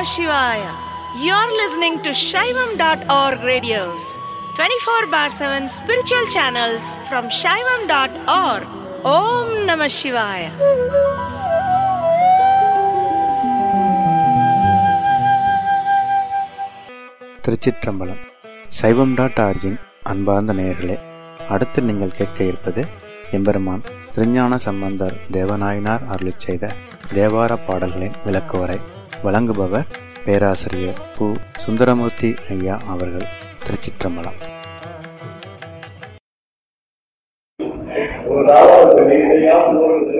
Namah Shivaya. You're listening to Shaivam.org radios, 24 bar 7 spiritual channels from Shaivam.org. Om Namah Shivaya. திருச்சிற்றம்பலம் சைவம் dot origin அன்பார்ந்த நேயர்களே அடுத்து நீங்கள் கேட்க இருப்பது எம்பெருமான் திருஞான சம்பந்தர் தேவநாயனார் அருளிச் செய்த தேவார பாடல்களின் விளக்குவரை வழங்குபவர் பேராசிரியர் பு சுந்தரமூர்த்தி ஐயா அவர்கள் திருச்சிற்றம்பலம் ஒரு நாளாவது நீரையாவது ஒரு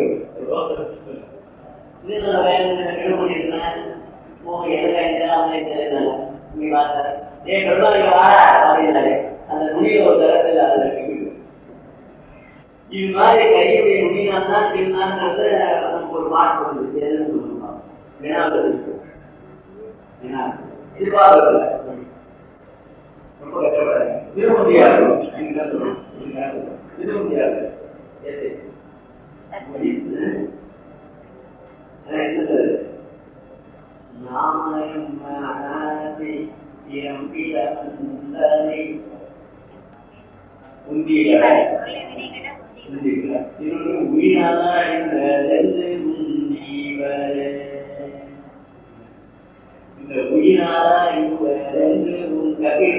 இது மாதிரி கையுடைய நுனியால் தான் திருநான்கிறது நமக்கு ஒரு மாற்றம் வந்து எதுன்னு சொல்லுவாங்க வினாவில் இருக்கு வினா எதிர்பார்க்கல ரொம்ப கஷ்டப்படாது திரும்ப முடியாது திரும்ப முடியாது எது இந்த உயிராளா இருந்து உன்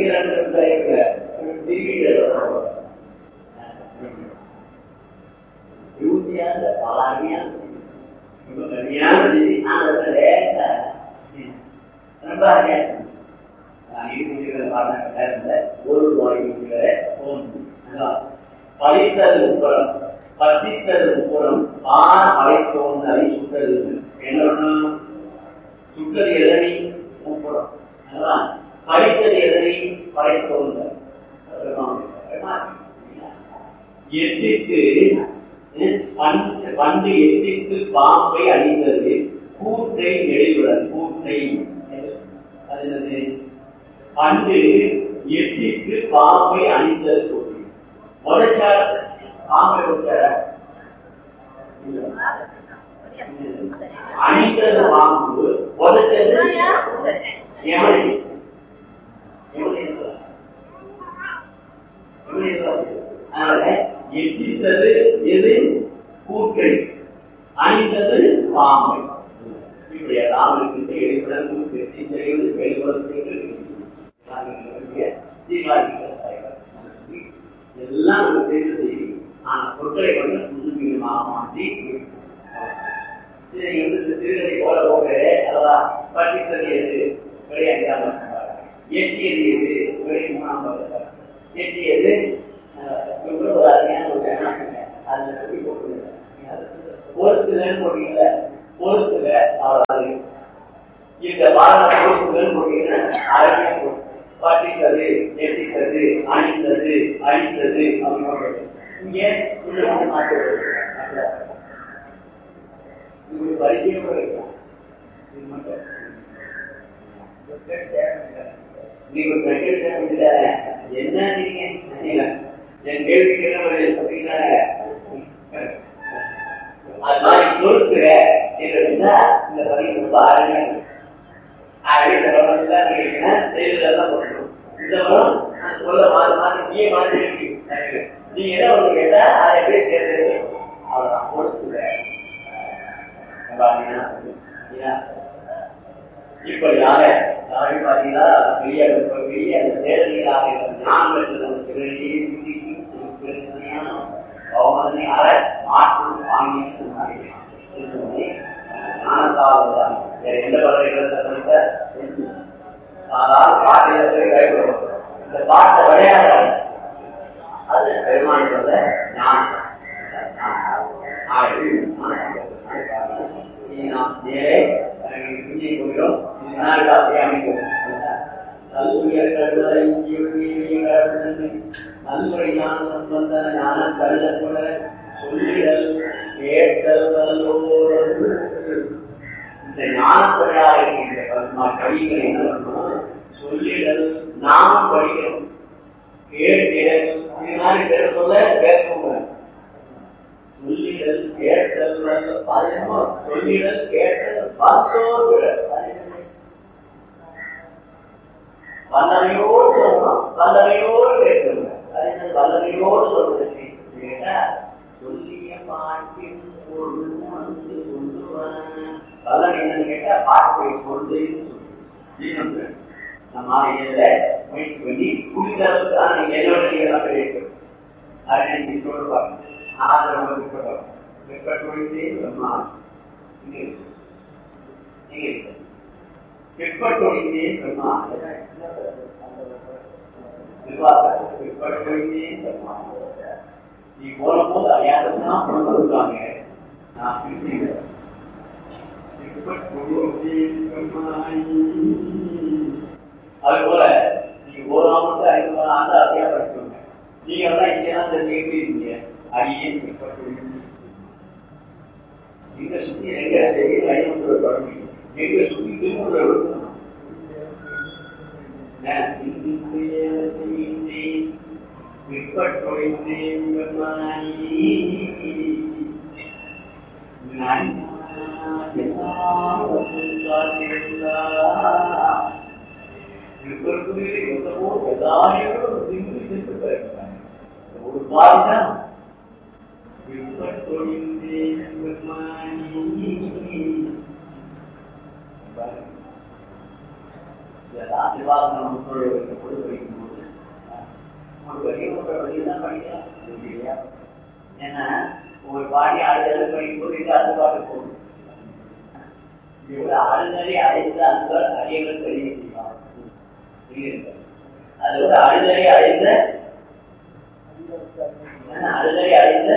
யூசியான பலாமியான ரொம்ப கம்மியான அந்த ரொம்ப ஒரு பழித்தல் உப்புறம் பசித்தல் உப்புறம் ஆன பழைத்தோன்றலை சுட்டது என்ன சுட்டது எதனை உப்புறம் பழித்தது எதனை பழைத்தோன்றல் எத்திற்கு பண்டு எத்திற்கு பாம்பை அணிந்தது கூட்டை நெளிவுடன் கூட்டை அது என்னது பண்டு எத்திற்கு பாம்பை அணிந்தது சொல்லி உடைச்சார் பாம்பை உடைச்சார அணிந்தது பாம்பு உடைச்சது எவனை எவனை அதனால எத்தித்தது எது கூட்டை அணிந்தது பாம்பை இப்படியெல்லாம் இருக்கின்ற இடைப்படன் வெற்றி செய்வது வெளிப்படுத்துகிறது எல்லாம் நம்ம தெரிந்து செய்யும் ஆனா பொருட்களை கொண்டு புதுமையாக மாற்றி இதை வந்து சிறுகதை போல போக அல்லவா பட்டித்தது எது விலை அஞ்சாம் எட்டியது எது விலை மூணாம் எட்டியது இவ்வளவு ஒரு அருமையான ஒரு அதுல சொல்லி போட்டுருங்க பொறுத்துதல் போட்டீங்கல்ல பொறுத்துக அவ்வளவு இந்த பாடல பொறுத்துதல் போட்டீங்கன்னா அருமையா போட்டு பட்டித்தது எட்டித்தது அணிந்தது அழித்தது அப்படின்னு இங்க உள்ள வந்து மாற்றி இது பரிச்சயம் இருக்கலாம் இது மட்டும் நீங்க பிரச்சனை என்ன நீங்க என் கேள்விக்கு என்ன பதில் சொல்றீங்களா அது மாதிரி பொறுத்துற என்றா இந்த பதிவு ரொம்ப அருமையா இந்த படம் தான் நினைக்கிறேன் செய்தியெல்லாம் போடணும் இந்த படம் நான் சொல்ல மாறி மாறி நீ மாதிரி இருக்கு நீ என்ன ஒண்ணு கேட்டா அதை எப்படி சேர்ந்து அவ்வளவுதான் பொறுத்துற இப்படியாக யாரும் பார்த்தீங்கன்னா பெரிய பெரிய அந்த தேர்தலாக இருந்த ஞானம் பௌமனை அற மாற்று வாங்கி ஞானத்தால் வேற எந்த பறவைகளை அதாவது பாட்டில போய் கைவிடும் இந்த பாட்டை விளையாட அது பெருமானோட ஞானம் நாம் நேரே குஞ்சி போகிறோம் நாலு காப்பி அமைக்கும் நல்லுரை ஞானம் வந்த ஞான கருதக்கூட சொல்லிடல் கேட்டல் இந்த ஞானத்துறையாக இருக்கின்ற கவிகள் என்ன பண்ணணும் சொல்லிடல் நாமும் படிக்கணும் கேட்கிறேன் இது மாதிரி பேர சொல்ல பேசணும் சொல்லிடல் கேட்டல் பாதினமோ சொல்லிடல் கேட்டல் பார்த்தோர் வல்லமையோடு சொல்லணும் வல்லமையோடு கேட்கணும் அது என்னது வல்லமையோடு சொல்வதற்கு கேட்டா சொல்லிய பாட்டின் பொருள் வந்து கொண்டு வர வல்லமை என்னன்னு கேட்டா பாட்டை கொண்டு சொல்லு நம்ம இதுல முயற்சி பண்ணி புரிந்த அளவுக்கு தான் நீங்க என்னோட நீங்க எல்லாம் கிடைக்கும் அதை நீங்க சொல்லுவாங்க ஆதரவு விற்பட்டோம் விற்பட்டொழிந்தே பிரம்மா இங்க இருக்கு இங்க இருக்கு விற்பட்டொழிந்தே பிரம்மா விற்பட்டொழிந்தே பிரம்மா நீ போன போது அறியாததான் கொண்டு வருவாங்க நான் பிரிச்சுக்கிறேன் அது போல நீங்க ஓராமத்து ஐநூறு ஆண்டு அப்படியே படிக்கணும் நீங்க எல்லாம் இங்கெல்லாம் தெரிஞ்சுக்கிட்டு இருக்கீங்க அடியே எங்க சுத்தி எங்க செய்ய ஐநூறு தொடங்கி எங்க சுத்தி திருமூர் ஒரு பாதிதான் ஏன்னா ஒரு பாடி ஆடுதல் படிக்கும்போது இது அந்த பாட்டு போகும் அழுதலை அழைத்த அந்த அடியவர்கள் தெரிய செய்வார் அதோட அழுதலை அழைத்த அழுதலை அழைத்த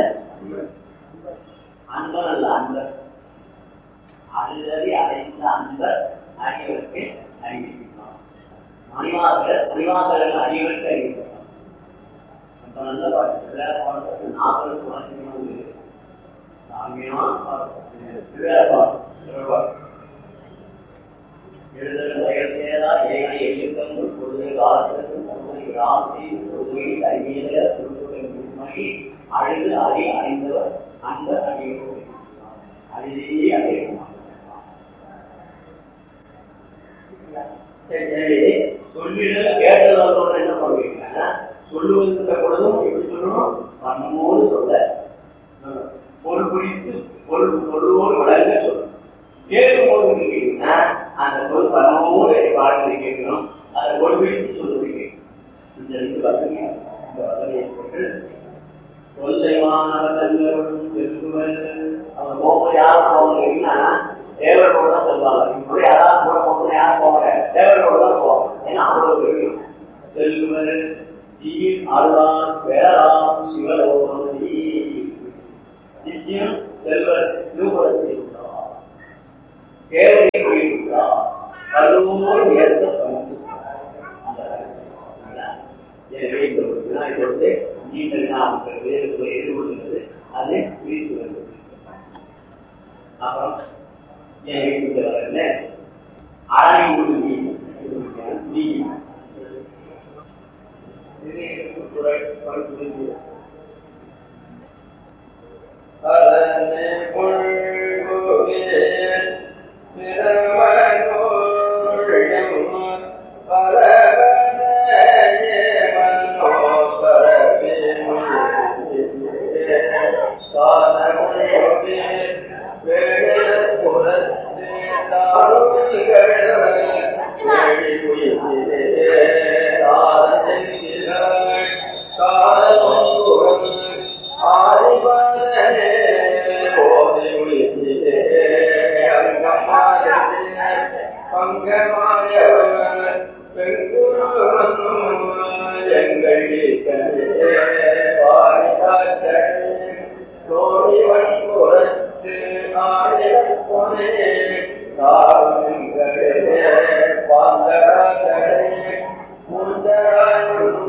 அன்பர் அல்ல அன்பர் அழுதலை அழைத்த அன்பர் அடியவருக்கு அறிவிப்பார் மணிவாசகர் மணிவாசகர்கள் அடியவருக்கு அறிவிப்பார் அப்ப நல்ல பாட்டு பாட்டு நாற்பது குழந்தைங்க சாமியான பாட்டு எழுதல் வயதேதா ஏகனை எழுத்தம் பொழுது காலத்திற்கும் பொழுது ராசி பொழுதை கையில மணி அழுது அறி அறிந்தவர் அந்த அறிவு அழுதியே அறியணும் எனவே சொல்லிட கேட்டதோட என்ன பண்ணுவீங்கன்னா சொல்லுவதற்கு பொழுதும் எப்படி சொல்லணும் பண்ணமோடு சொல்ல பொருள் குறித்து பொருள் பொருளோடு வளர்ந்து சொல்லணும் கேட்கும் போது கேட்டீங்கன்னா அந்த சொல் பண்ணமோடு பாடலை கேட்கணும் அதை பொருள் குறித்து சொல்லுவது கேட்கணும் இந்த ரெண்டு வசதி இந்த வசதியை போட்டு கொள்ளைமானவர்களும் செல்வல் அவங்க போகும்போது யாரும் போகணும்னா தேவர்களோட தான் சொல்லுவாங்க இப்படி யாராவது கூட போகணும் யாரும் போவாங்க தேவர்களோட தான் போவாங்க ஏன்னா அவ்வளவு தெரியும் செல்வல் சீர் ஆழ்வார் வேளாண் சிவலோகம் நிச்சயம் செல்வர் திருமணத்தில் உள்ளார் கேள்வி கூறியுள்ளார் பலவோடு ஏற்க எனவே இந்த ஒரு வினாய் பொழுது நீண்ட வினாவுக்கு வேறு ஒரு எதிர்கொள்கிறது அதை பிரித்து வருகிறது அப்புறம் என் வீட்டுக்கு வரல அரணி ஊடு நீ நீ துறை பரிசுரை அரணே பொழுகே திருமணோழியம் பரவனையே மனோபரவே சாதமுழவே வேட புறத்தே தாருங்கள் எழி உயிரே ஆரஞ்சிகள் காலம் ஆதிபதனே போதி உயிரே அங்கமாயதே பங்கமாயவன் பெண்குருவனும் எங்கள் ஈசனே வாரிகாற்றே தோழிவன் புறத்து ஆடிவன் பொனே தாருங்களே பாந்தராகளே முந்தராயும்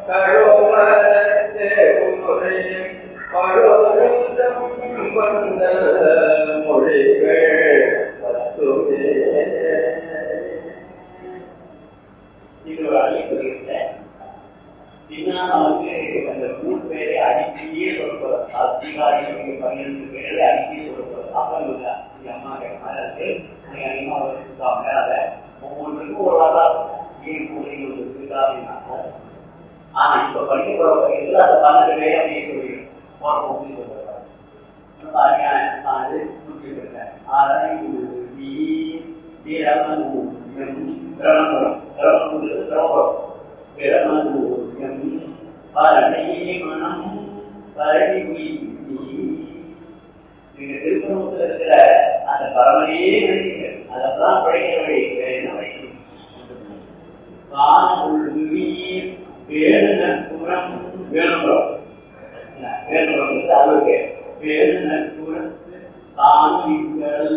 கழுவத்தே உரை பழுவந்தம் வந்த மொழிகள் பத்துமே இது ஒரு அழிப்பதில்லை இதனால வந்து அந்த மூணு பேரை அடிக்கையே சொல்லுறது அதிகாரிகள் பன்னிரண்டு பேரை அடிக்கையே சொல்லுறது அப்ப இல்ல எங்க அம்மா கேட்ட மாதிரி இருக்கு நீங்க அதிகமா வச்சுருக்காங்க அதை ஒவ்வொன்றுக்கும் ஒரு வாரம் ஏன் பிள்ளைங்க இருக்குதா அப்படின்னாக்கோ ஆனா இப்ப படிக்க போற பையன்ல அந்த பன்னெண்டு பேரை அப்படியே சொல்லிடும் போன போக்கு சொல்றாங்க திருப்பணத்தில் இருக்கிற அந்த பரமனையே நினைக்கிறீங்க அதெல்லாம் படிக்கிற வழி வேற என்ன படிக்கணும் காணொழுவீர் வேணுநற்புறம் வேணுபுரம் வேணுபுரம் வந்து அவருக்கு வேணுநற்புறத்து தானிகள்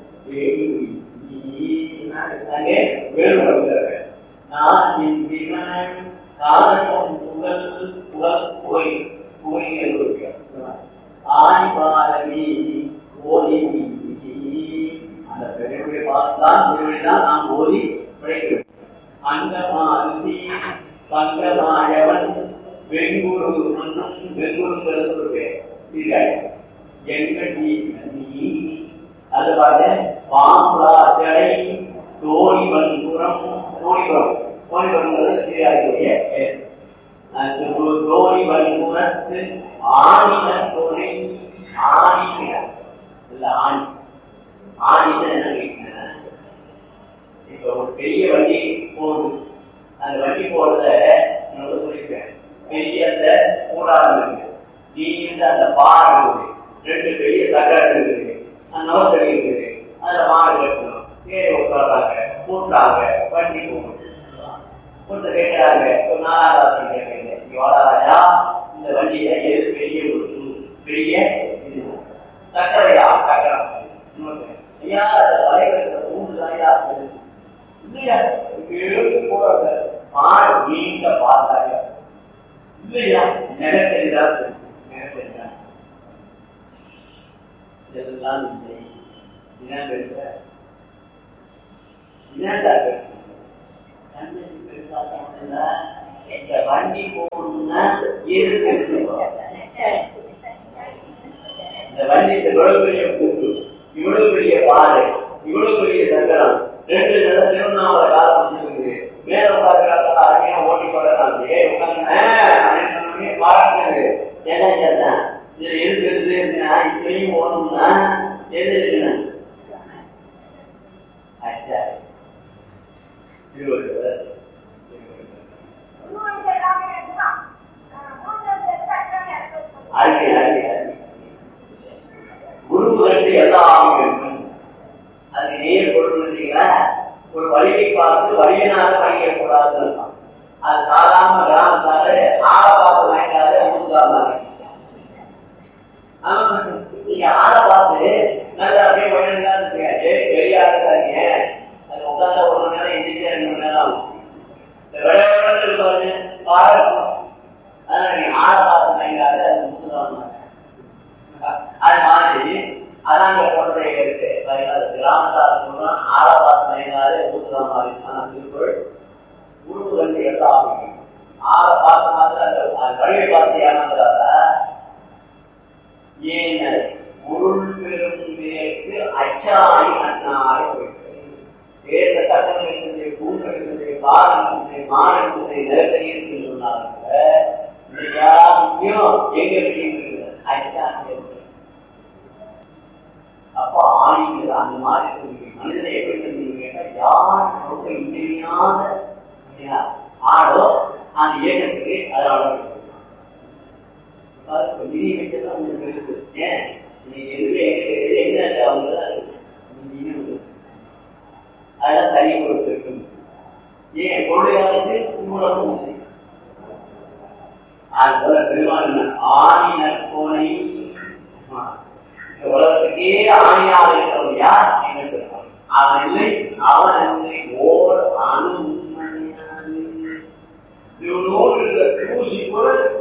அங்கே வேணுபுரம் இருக்கு நான் என் காரணம் புகழ் புகழ் புகை புகை என்று ஆணி பாரதி ஓதி அந்த பெருமையை பார்த்துதான் பெருமைதான் நாம் ஓதி படைக்கிறோம் அங்கமாதி பங்கமாயவன் வெங்குரு மன்னும் வெங்குருங்கிறது ஒரு பேர் சீராய் எங்கள் நீ அது பாரு பாம்புலா ஜடை தோழிவன்புறம் தோழிபுரம் தோழிபுரங்கிறது சீராயுடைய பேர் தோழிவன்புறத்து ஆணின துணை ஆணின இல்ல ஆணி ஆணின என்ன கேட்கிறேன் இப்ப ஒரு பெரிய வண்டி போகுது அந்த வண்டி போறத நான் சொல்லியிருக்கேன் பெரிய அந்த கூடாரம் இருக்கு நீண்ட அந்த பாறை இருக்குது ரெண்டு பெரிய தகரம் இருக்குது அந்த நோசடி இருக்குது அதுல மாடு கட்டணும் ஏறி உட்கார்றாங்க கூட்டாங்க வண்டி போகுது கூட்ட கேட்கிறாங்க ஒரு நாலாவது கேட்கறீங்க எவ்வளோயா இந்த வண்டியில எது பெரிய ஒரு பெரிய இது சக்கரையா சக்கரம் ஐயா தலைவருக்கு ஊண்டுதாயா இல்லையா எழுதி போறாங்க மாடு நீண்ட பார்த்தாங்க இல்லையா நிலத்தெரிதா நிலத்தெரிதா இதெல்லாம் இல்லை என்ன பேசுற என்னடா பேசுற கண்ணனுக்கு பெருசா சொன்னல இந்த வண்டி போகணும்னா எது இந்த வண்டி இவ்வளவு பெரிய கூட்டு இவ்வளவு பெரிய பாறை இவ்வளவு பெரிய சக்கரம் ரெண்டு நல்ல திருவண்ணாமலை காலம் வந்துருக்கு மேல உட்காந்துக்கிறாங்க அருமையா ஓட்டி போடுறாங்க ஏ உட்காந்து பாராட்டுது என்ன கேட்டேன் இதுல எது இருக்குன்னா இப்படியும் ஓடணும்னா எது இருக்குன்னு அச்சா திருவள்ளுவர் அருமை அருமை அருமை குருவுக்கு எல்லாம் இருக்கும் அது நேர் கொடுத்தீங்களா ஒரு வழியை பார்த்து வழியினால படிக்கக்கூடாதுன்னு இருக்கும் அது சாதாரண கிராமத்தாரு ஆளை பார்த்து வாங்கிட்டாரு முழுக்காம நீங்க ஆளை பார்த்து நல்லா அப்படியே வழியா இருக்குங்க சரி பெரிய ஆளுக்காங்க அது உட்கார்ந்த ஒரு மணி நேரம் எந்திரிச்சு ரெண்டு மணி நேரம் ஆகும் இந்த விளையாட்டு இருப்பாரு பாராட்டணும் அதனால நீங்க ஆளை பார்த்து வாங்கிட்டாரு அது முழுக்காம அது மாதிரி அதாங்க போன்றதை இருக்கு அது கிராமத்தார் சொல்றான் ஆழபாத் மயங்காது ஊத்துதான் மாதிரி ஆனா திருக்குறள் உருவு கண்டு எல்லாம் ஆள பார்த்த மாதிரி அந்த வழியை பார்த்து ஏமாந்துடாத ஏன் உருள் பெரும் வேற்கு அச்சாணி அண்ணாறு வேத சட்டம் இருக்குது கூட்டம் இருக்குது காலம் இருக்குது மானம் இருக்குது நிலத்தடி இருக்குன்னு சொன்னாங்க இந்த யாரா முக்கியம் எங்க இருக்குது அச்சாணி இருக்குது அப்போ ஆணிகள் அந்த மாதிரி இருக்கு. மனிதனை எப்படி தெரிஞ்சு கேட்டா யார் ரொம்ப இன்றியாத இல்லையா, ஆடோ அந்த இயக்கத்துக்கு அதோட நிதி அமைச்சர் உங்களுக்கு இருக்கு ஏன் நீ எதுவுமே எது எங்க அவங்க தான் இருக்கு. நிதியும் இருக்கு. அதெல்லாம் தனி பொறுப்பு இருக்கு ஏன் பொருளாதாரத்து மூலமும் உண்டு. அதுபோல பெருமாள் ஆணி நற்போனை இந்த உலகத்துக்கே ஆணியாக இருக்கிறவன் யார் என்ன பெருமாள் அவன் இல்லை அவன் இல்லை ஓர் அணு இவனோடு இருக்கிற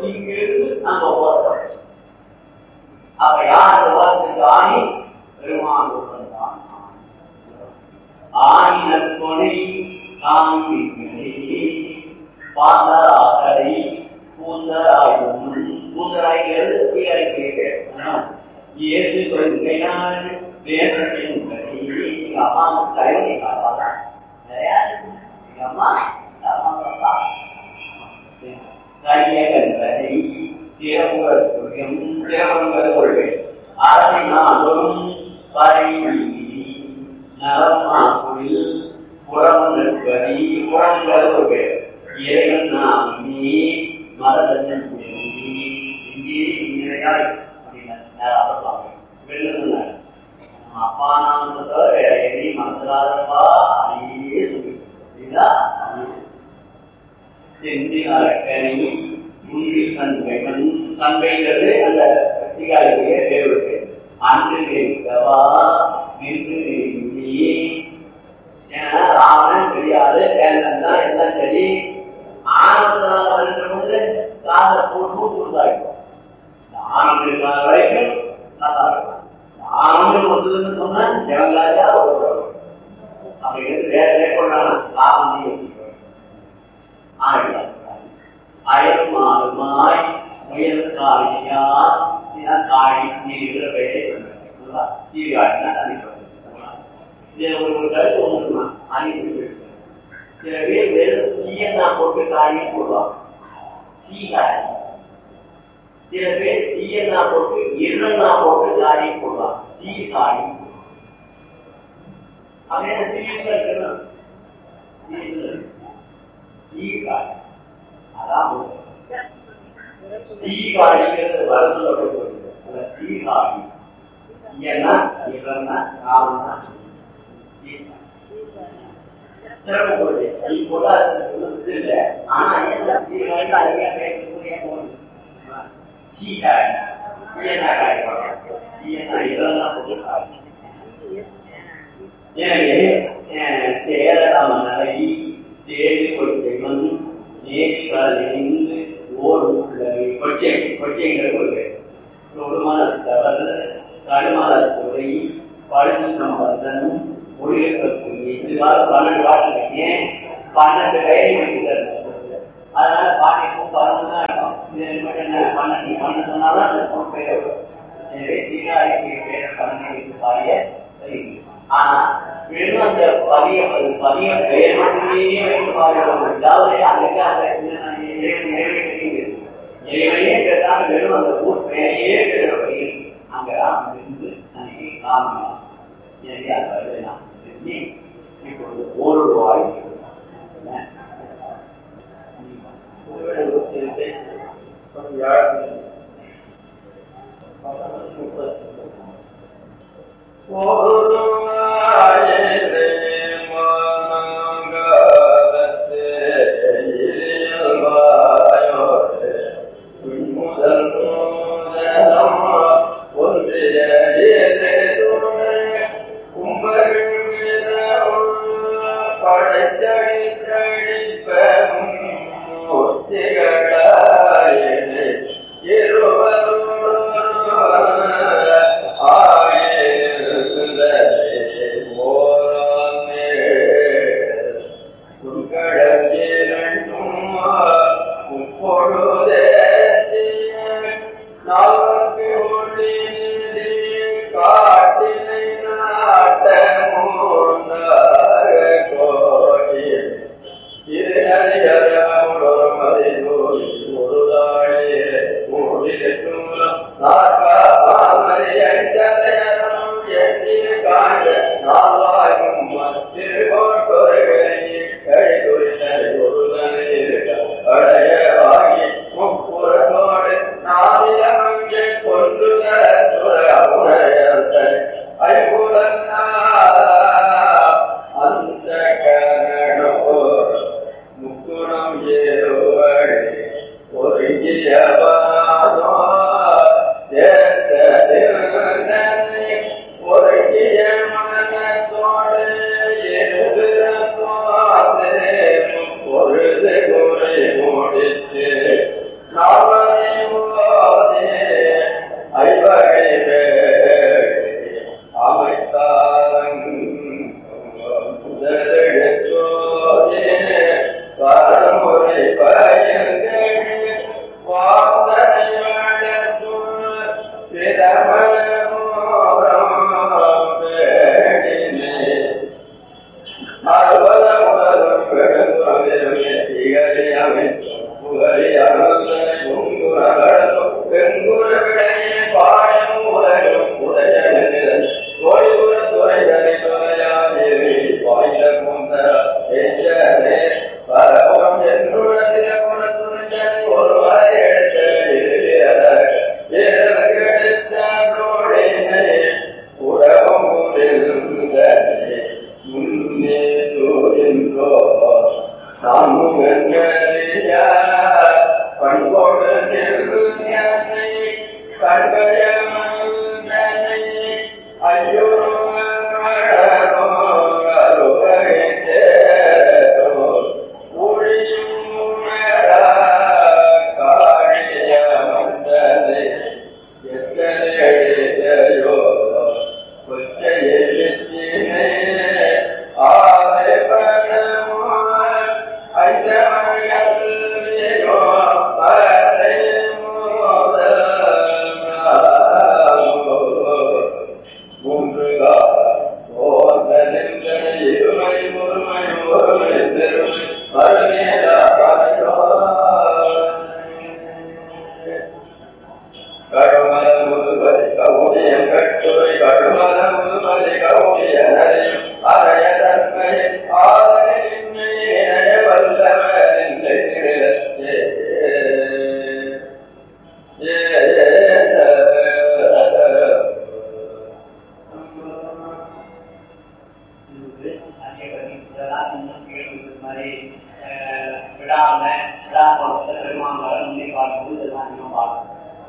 இங்கிருந்து அங்க போறோம் அப்ப யார் அந்த உலகத்துக்கு ஆணி பெருமான் ஒருவன் தான் ஆணி நற்பொனை காண்பிக்கை பாந்தராகரை பூந்தராயும் பூந்தராய்கிறது தீயறைக்கு ஏது கொள்கையான் வேதத்தின் கதை எங்க அம்மா தலைவன் எங்க அப்பா தான் நிறையா இருக்கு. எங்க அம்மா எங்க அம்மா அப்பா கரியகன்றதை திறமுகம் திறமுக கொள்கை அரசை நாடும் பறை நலமாக்குள் புறம் நிற்பதி புறங்கள் கொள்கை இறைவன் நாம் நீ மரதன் இங்கே இறையாய் அப்படின்னு அவர் வெளில சொன்னார் அப்பா நான் தவிர வேற எதையும் மனசிலாதப்பா அதையே சொல்லி இதுதான் செந்தினாரக்கணி முந்தி சண்பைவன் சண்பைங்கிறது அந்த கத்திகாரியுடைய பேரு அன்று நிற்கவா நின்று நீ ஏன்னா ராமன் தெரியாது வேந்தன் தான் எல்லாம் சரி ஆனந்தனால வருகிற பொழுது காதை போட்டு கொடுத்தாயிருக்கும் ஆனந்தம் இருக்கிற வரைக்கும் நல்லா இருக்கும் ஆனந்தம் வந்ததுன்னு சொன்னா ஜனங்களாஜா ஒரு அப்படி எடுத்து வேற மேற்கொண்டான லாபம் அயல்மாறுமாய் முயல் காளியார் காளி நீர் சீர்காழினா தனி இதில் ஒரு ஒரு கருத்து ஒன்றுமா அணிந்து சில பேர் வெறும் சீயனா போட்டு காளியை போடுவாங்க சீகாழி சில பேர் சீயனா போட்டு இருநா போட்டு காளியை போடுவாங்க சீர்காழி அதே சீரியஸா இருக்கணும் சீர்காழி அதான் உண்மை. சீர்காழிங்கிறது வருதுல போட்டு சீர்காழி ஏன்னா இவன்னா ராமன்னா சிறப்பு நீ போட்டா இல்ல ஆனா என்ன சீர்காழி அழகா பேசக்கூடிய சீர்காழி சீயனா காய் சீயனா இதெல்லாம் போட்டு காய் எனவே சேரராமனை சேரி கொள்கைவன் நேரிலிருந்து ஓடும் உள்ளவை கொச்சை கொச்சைங்கிற கொள்கை ஒரு மாதத்தவர் கடுமாத துறை பழனி சம்பந்தனும் மொழியக்கூடிய இதுவாக பன்னெண்டு பாட்டு ஏன் பன்னெண்டு கையை அதனால பாட்டிக்கும் பரவல் தான் இருக்கும் இது மட்டும் என்ன பன்னெண்டு பண்ண சொன்னாலும் அந்த பொண்ணு பேர் வரும் எனவே சீராய்க்கு பேர் பன்னெண்டு பாடிய சரி ஆனா வெறும் அந்த பதிய பதிய பெயர் மட்டுமே வைத்து பாடுறோம் அதாவது அன்னைக்கு அந்த இறைவனையே கேட்டால் வெறும் அந்த ஊர் பெயரையே கேட்கிறபடி அங்கதான் இருந்து அன்னைக்கு காரணம் எனவே அந்த வயதை நாம் தெரிஞ்சு இப்பொழுது ஒரு ரூபாய் Now, கருமல முதுமதி கவுனியம் கட்டுரை கருமல முதுமதி கவுனியனரையும் அறைய தன்மை ஆதரின்மை நினைய வல்லவர் என்று ஏ விடாம விடாம பெருமாள் முன்னே பார்க்கும்போது இதெல்லாம் இன்னும் பார்க்கணும்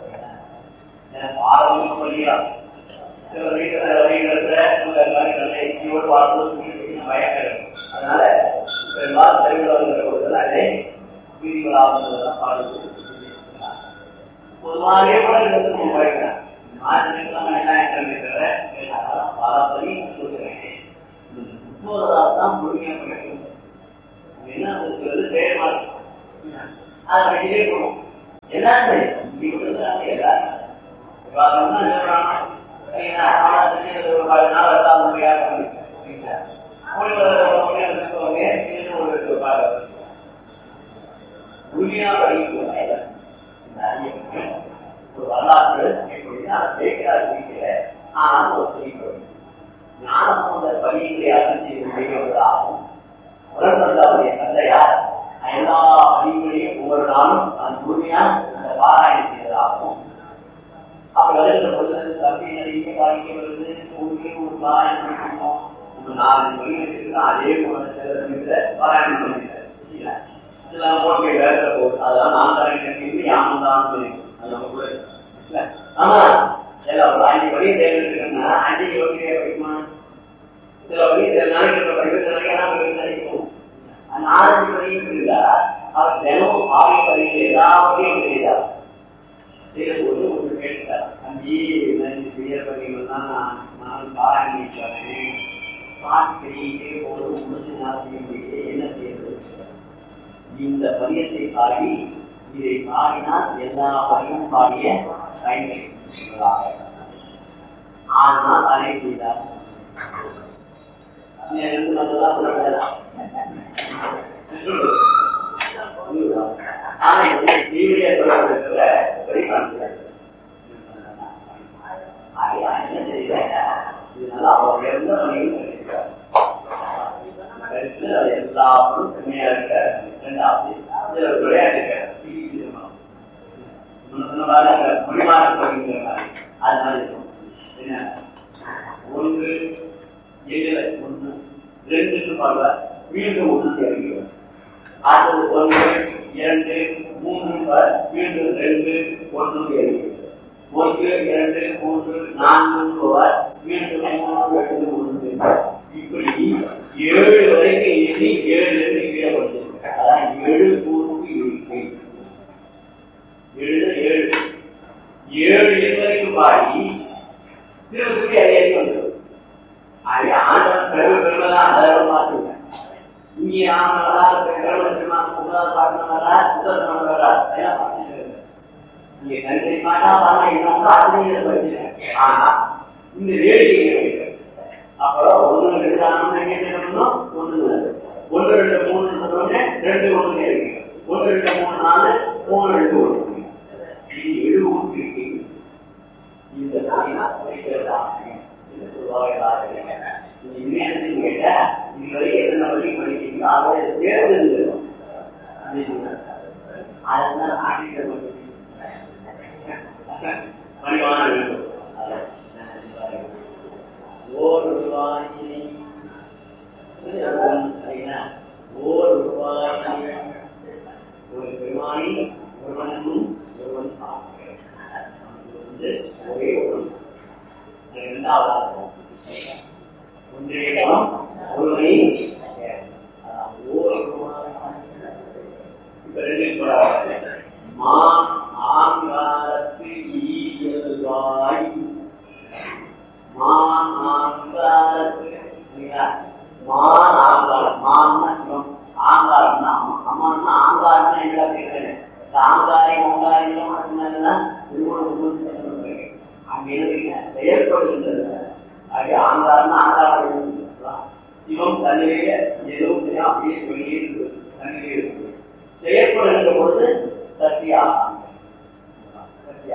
பாடமும் சொல்லியா சில வீட்டுல வழிகளத்துல உங்க காரியங்களை இவரோடு பார்க்கும்போது பயம் இருக்கும் அதனால பெரும்பாலும் பெருமிழங்கிற பொழுதுலாம் இதை வீதிகளாக பாடுவது பொதுவாகவே கூட இருந்து குறைக்கிறேன் மாற்றத்துக்கு என்ன இருக்கிற பல படி சொல்கிறேன் முப்பதால் தான் முழுமையாக கிடைக்கும் என்ன இருக்கிறது செயல்பாடு அதை வெளியே போகணும் எல்லாருமே இப்படி எல்லாரும் எல்லாரும் என்ன சொல்றாங்க உறுதியா படிக்க ஒரு வரலாற்று எப்படின்னா சேர்க்கிறார் வீட்டில ஆனால் ஒரு சொல்லிக்கொள்ளும் ஞானம் அந்த பணிகளை அகற்றி செய்வதாகும் உடன்பட்டாவுடைய தந்தையார் எல்லா பணிகளையும் ஒவ்வொரு நாளும் அந்த முழுமையா அந்த பாராயணம் செய்வதாகும் அப்ப வருகிற பொழுது தம்பி நிறைய பாதிக்க வருது உங்களுக்கு ஒரு பாராயணம் பண்ணணும் நம்ம நாலு மணி வச்சிருக்கோம் அதே போல பாராயணம் பண்ணிக்கிறேன் இதெல்லாம் போட்டு வேலை போகுது அதெல்லாம் நான் தரேன் யாரும் தான் சொல்லி அது நம்ம கூட இல்ல ஆமா எல்லாம் ஒரு அஞ்சு வழி தேர்ந்தெடுக்கணும்னா அஞ்சு வழி படிக்குமா சில வழி சில நாளைக்கு படிக்கிறது நாளைக்கு நினைக்கும் நாலஞ்சு வழியும் இருந்தா அவர் தினமும் ஆவி வழியில் எல்லாவற்றையும் செய்தார் செய்யும்போது ஒன்று கேட்டார் தம்பி நன்றி செய்ய பதிவுலாம் நான் நான் பாராயணம் வரேன் பாட்டு போது முடிஞ்சு நான் செய்ய முடியல என்ன செய்யறது இந்த பதியத்தை பாடி இதை பாடினால் எல்லா பதியும் பாடிய பயன்படுத்தலாம் ஆனால் அதை செய்தார் ரெண்டு மட்டும்தான் சொல்லப்படலாம் ஆனா இந்த தீவிர தொடர்புல வெளிக்காண்கிறார் ஆகையா என்ன செய்யறாங்க இதனால அவர் எந்த பணியும் சொல்லியிருக்கார் எல்லாரும் உண்மையா இருக்க இரண்டாவது இதுல ஒரு விளையாட்டு இருக்க மொழிமாற்ற பகுதிங்கிற மாதிரி அது மாதிரி இருக்கும் என்ன ஒன்று எதிர ஒன்று ரெண்டுன்னு பாருவா மீண்டும் ஒன்று சேர்க்கிறோம் அடுத்தது ஒன்று இரண்டு மூன்று பார் மீண்டும் ரெண்டு ஒன்று சேர்க்கிறோம் ஒன்று இரண்டு மூன்று நான்கு போவார் மீண்டும் மூன்று ரெண்டு ஒன்று இப்படி ஏழு வரைக்கும் எண்ணி ஏழு கீழே படிச்சிருக்க அதான் ஏழு கூறுக்கு இருக்கு ஏழு ஏழு ஏழு இது வரைக்கும் பாடி திருப்பதி அடையாளி வந்துடும் அது ஆண்டவன் பெருமை பெருமைதான் அதெல்லாம் பார்த்துங்க இங்கே ஆனவரா பெருமை முதல் பாட்டினவரா முதல் பண்ணவரா எல்லாம் பார்த்துட்டு இங்க நன்றி மாட்டா பண்ண இன்னும் ஆசிரியர் படிச்சிருக்கேன் ஆனா இந்த வேடிக்கை அப்புறம் ஒன்று ரெண்டு ஆனவங்க என்ன பண்ணணும் ஒன்று ஒன்று ரெண்டு மூணு சொன்னோடனே ரெண்டு ஒன்று இருக்கு ஒன்று ரெண்டு மூணு நாலு மூணு ரெண்டு ஒன்று இது எழுபது இருக்கு இந்த பதினா படிக்கிறதா இது சொல்வாங்க இனிமேல் கேட்டா இதுவரைக்கும் எத்தனை வழி படிக்கிறீங்களோ அதை தேர்ந்தெடுக்கணும் அதெல்லாம் ஆசிரியர் பணிவான வேண்டும் ஓர் ரூபாய் ஓர் ரூபாய் ஒரு பெருமானி ஒருவனும் ஒருவன் ஒரே ஒரு இரண்டாவதாக ஒன்றியம் ஒருவனை ஓர் ரூபாய் இப்ப ரெண்டு மான் ஆங்காரத்து ஈயல்வாய் மான் ஆங்காரத்து மான் ஆங்காரம் மான்னா சிவம் ஆங்காரம்னா அம்மான்னா ஆங்காரம்னா என்ன கேட்கிறேன் ஆங்காரி ஓங்காரி அங்க எழுதுங்க செயல்படுகின்றது ஆகிய ஆங்காரம்னா ஆங்காரம் சிவம் தன்னிலேயே எதுவும் தெரியும் அப்படியே வெளியே இருக்குது தன்னிலே இருக்குது செயல்படுகின்ற பொழுது சக்தியாக சக்தியாக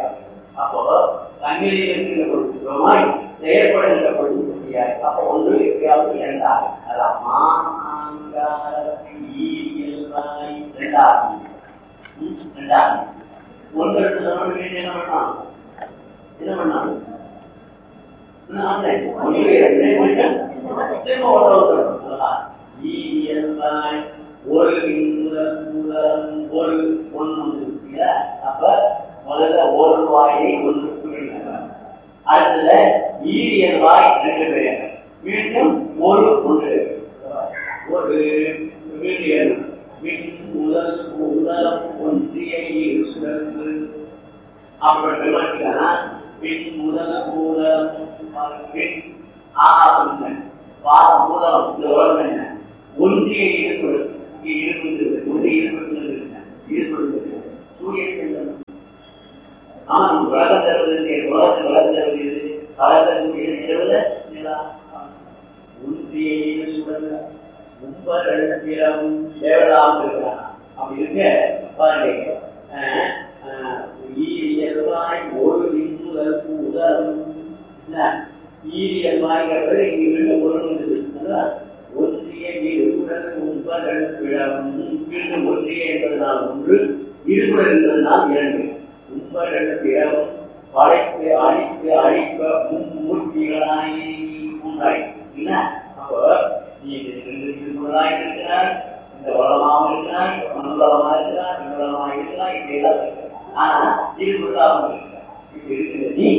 அப்போ தண்ணீரில் இருக்கிற பொழுதுமாய் செயற்படுகின்ற பொழுது முடியாது அப்போ ஒன்று எப்படியாவது இரண்டாக அதான் மாங்காரத்தை ஈரியல்வாய் இரண்டாகும் ம், இரண்டாகும் ஒன்று ரெண்டு சொன்ன என்ன பண்ணான் என்ன பண்ணான் என்ன ஆனேன்? ஒன்று ரெண்டு மூணு, திரும்ப ஒன்று ஒன்று சொல்லலாம். ஈரியல்வாய் ஒரு முதல் முதல் ஒரு ஒன்று இல்லையா? அப்ப முதல்ல ஒரு வாயை ஒன்று குறிக்கிறார். அடுத்தது ஈரியல் வாய் ரெண்டு பேர் மீண்டும் ஒரு ஒன்று ஒரு மீடியல் மின் முதல் முதலம் ஒன்றிய இருக்கிறது அப்புறம் பெருமாட்டினா பின் முதல் முதல் பின் ஆகாசம் வாரம் முதலம் இந்த உலகம் என்ன ஒன்றிய ஈடுபடு ஈடுபடுகிறது ஒன்றிய ஈடுபடுகிறது ஈடுபடுகிறது சூரியன் செல்லும் ஆமா நம்ம உலகம் தருவது உலகத்தில் உலகம் தருவது காலத்தக்கூடிய நிலவுல நிலா ஒன்றிய ஈடுபடுறது ரொம்ப ரெண்டு தேவலாம் இருக்கிறான் அப்படி இருக்க பாருங்க அஹ், அஹ், ஈரியல்வாய் ஒரு விண்முதல் உதரும் ஈரியல்வாய்ங்கிறது இங்க ரெண்டு பொருள் இருக்குது அதான் ஒன்றிய இருபுடன் உண்பதன் பிழவும் மீண்டும் ஒன்றிய என்பதனால் ஒன்று இருபுடன் என்பதனால் இரண்டு உண்பதன் பிழவும் படைப்பு அழிப்பு அழிப்ப மும்மூர்த்திகளாய் உண்டாய் இல்ல அப்போ நீ இது ரெண்டு திருக்குறளாய் இருக்கிறார் இந்த உலகமாக இருக்கிறார் மனுலகமாக இருக்கிறார் விண்ணுலகமாக இருக்கிறார் இப்படி எல்லாம் இருக்கிறார் ஆனா திருக்குறளாகவும் இருக்கிறார் இப்படி இருக்கிற நீ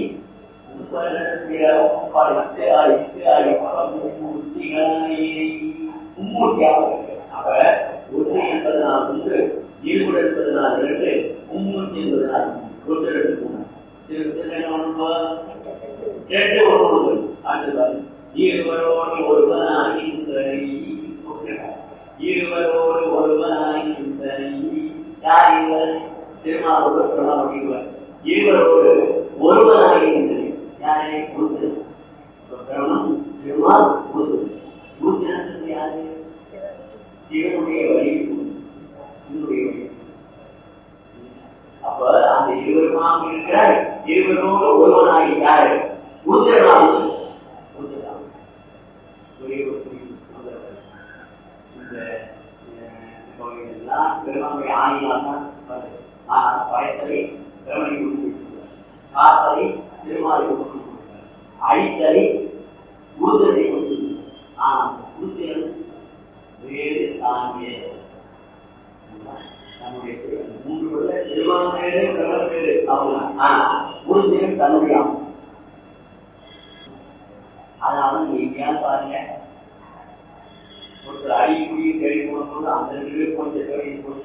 படைத்து அழித்து அழிப்ப மும்மூர்த்திகளாய் மும்மூர்த்தியாக இருக்கிறார் அப்ப ஒன்று என்பதனால் ஒன்று இருபது என்பதனால் இரண்டு மும்மூர்த்தி என்பதனால் ஒன்று ரெண்டு மூணு ரெண்டு ஒன்று அடுத்தது இருவரோடு ஒருவனாகி இருவரோடு ஒருவனாகி யார் இவர் திருமாவளவர் சொல்லப்படுகிறார் இருவரோடு ஒருவனாகி யாரை கொடுத்து பிரமன் திருமால் கொடுத்து கொடுத்து யாரு சிவனுடைய வழி சிவனுடைய வழி அப்ப அந்த இருவருமாக இருக்கிறார் இருவரோடு ஒருவனாகி யாரு உத்திரனாக உத்திரனாக ஒரே ஒரு புரியும். அந்த, இந்த அஹ், கோயிலெல்லாம் பெருமாளுடைய ஆணியால் தான் வருது. ஆனா பயத்தலை பெருமனை கொடுத்து காத்தலை திருமாலை கொடுத்து அழித்தலை உறுதலை கொடுத்து ஆனா உறுதியல் வேறு தாங்கிய நம்முடைய மூன்று பேர்ல திருமாவேறு பிரபலவேறு அவங்க ஆனா உறுதியும் தன்னுடைய அதனால நீங்க எங்கேயாவது பாருங்க ஒருத்தர் அடிக்குடியை தேடி போனபோது அந்த ரெண்டு பேர் கொஞ்சம் தேடி போச்ச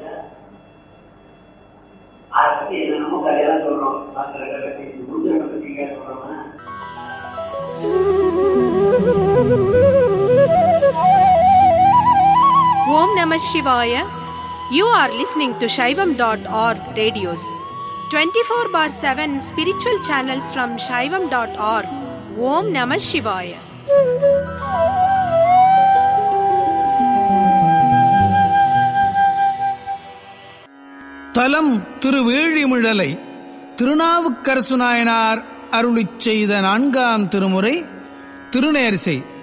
அதை பத்தி என்னென்னமோ கதையெல்லாம் சொல்றோம் அந்த ரெண்டு பத்தி உறுதியை பத்தி கேட்க சொல்றோம்னா Om Namah Shivaya. You are listening to Shaivam.org radios. 24 bar 7 spiritual channels from Shaivam.org. Om Namah Shivaya. தலம் திருவேழிமிழலை திருநாவுக்கரசு நாயனார் அருளிச் செய்த நான்காம் திருமுறை திருநேரிசை